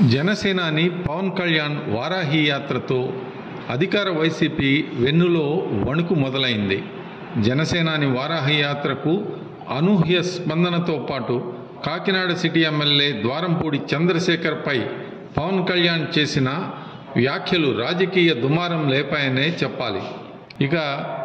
జనసేనాని పవన్ కళ్యాణ్ వారాహి యాత్రతో అధికార వైసీపీ వెన్నులో వణుకు మొదలైంది జనసేనాని వారాహి యాత్రకు అనూహ్య స్పందనతో పాటు కాకినాడ సిటీ ఎమ్మెల్యే ద్వారంపూడి చంద్రశేఖర్పై పవన్ కళ్యాణ్ చేసిన వ్యాఖ్యలు రాజకీయ దుమారం లేపాయనే చెప్పాలి ఇక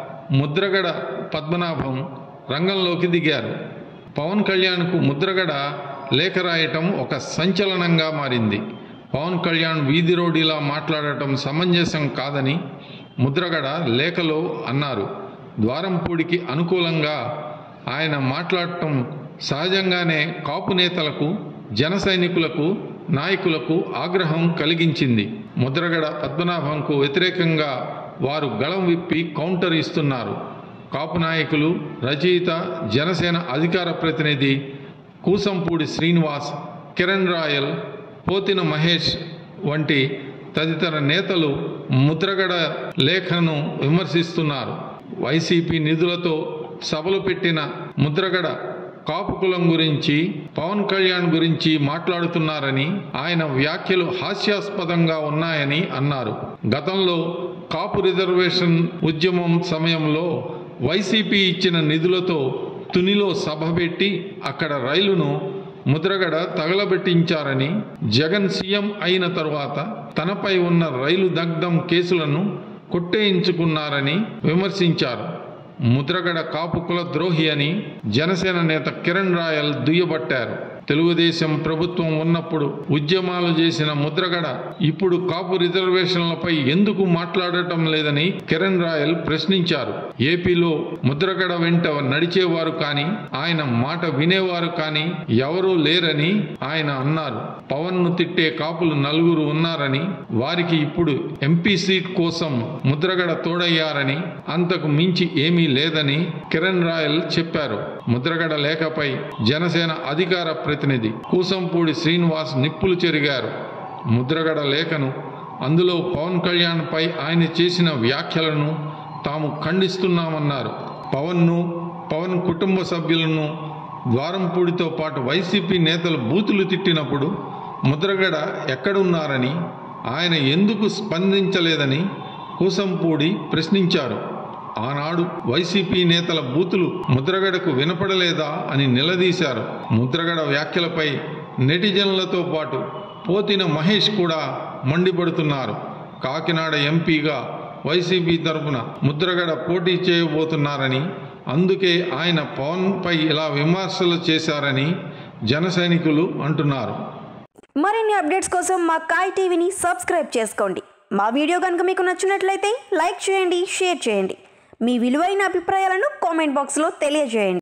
ముద్రగడ పద్మనాభం రంగంలోకి దిగారు పవన్ కళ్యాణ్కు ముద్రగడ లేఖ రాయటం ఒక సంచలనంగా మారింది పవన్ కళ్యాణ్ వీధి రోడ్డిలా మాట్లాడటం సమంజసం కాదని ముద్రగడ లేఖలో అన్నారు ద్వారంపూడికి అనుకూలంగా ఆయన మాట్లాడటం సహజంగానే కాపు నేతలకు జన సైనికులకు నాయకులకు ఆగ్రహం కలిగించింది ముద్రగడ పద్మనాభంకు వ్యతిరేకంగా వారు గళం విప్పి కౌంటర్ ఇస్తున్నారు కాపు నాయకులు రచయిత జనసేన అధికార ప్రతినిధి కూసంపూడి శ్రీనివాస్ కిరణ్ రాయల్ పోతిన మహేష్ వంటి తదితర నేతలు ముద్రగడ లేఖను విమర్శిస్తున్నారు వైసీపీ నిధులతో సభలు పెట్టిన ముద్రగడ కాపు కులం గురించి పవన్ కళ్యాణ్ గురించి మాట్లాడుతున్నారని ఆయన వ్యాఖ్యలు హాస్యాస్పదంగా ఉన్నాయని అన్నారు గతంలో కాపు రిజర్వేషన్ ఉద్యమం సమయంలో వైసీపీ ఇచ్చిన నిధులతో తునిలో సభ పెట్టి అక్కడ రైలును ముద్రగడ తగలబెట్టించారని జగన్ సీఎం అయిన తరువాత తనపై ఉన్న రైలు దగ్ధం కేసులను కొట్టేయించుకున్నారని విమర్శించారు ముద్రగడ కాపు కుల ద్రోహి అని జనసేన నేత కిరణ్ రాయల్ దుయ్యబట్టారు తెలుగుదేశం ప్రభుత్వం ఉన్నప్పుడు ఉద్యమాలు చేసిన ముద్రగడ ఇప్పుడు కాపు రిజర్వేషన్లపై ఎందుకు మాట్లాడటం లేదని కిరణ్ రాయల్ ప్రశ్నించారు ఏపీలో ముద్రగడ వెంట నడిచేవారు కానీ ఆయన మాట వినేవారు కానీ ఎవరూ లేరని ఆయన అన్నారు పవన్ ను తిట్టే కాపులు నలుగురు ఉన్నారని వారికి ఇప్పుడు ఎంపీ సీట్ కోసం ముద్రగడ తోడయ్యారని అంతకు మించి ఏమీ లేదని కిరణ్ రాయల్ చెప్పారు ముద్రగడ లేఖపై జనసేన అధికార ప్రతినిధి కూసంపూడి శ్రీనివాస్ నిప్పులు చెరిగారు ముద్రగడ లేఖను అందులో పవన్ కళ్యాణ్ పై ఆయన చేసిన వ్యాఖ్యలను తాము ఖండిస్తున్నామన్నారు పవన్ను పవన్ కుటుంబ సభ్యులను ద్వారంపూడితో పాటు వైసీపీ నేతలు బూతులు తిట్టినప్పుడు ముద్రగడ ఎక్కడున్నారని ఆయన ఎందుకు స్పందించలేదని కూసంపూడి ప్రశ్నించారు ఆనాడు వైసీపీ నేతల బూతులు ముద్రగడకు వినపడలేదా అని నిలదీశారు ముద్రగడ వ్యాఖ్యలపై నెటిజన్లతో పాటు పోతిన మహేష్ కూడా మండిపడుతున్నారు కాకినాడ ఎంపీగా వైసీపీ తరపున ముద్రగడ పోటీ చేయబోతున్నారని అందుకే ఆయన పవన్పై ఇలా విమర్శలు చేశారని జన సైనికులు అంటున్నారు మరిన్ని అప్డేట్స్ కోసం మా కాయ్ టీవీని సబ్స్క్రైబ్ చేసుకోండి మా వీడియో కనుక మీకు నచ్చినట్లయితే లైక్ చేయండి షేర్ చేయండి మీ విలువైన అభిప్రాయాలను కామెంట్ బాక్స్లో తెలియజేయండి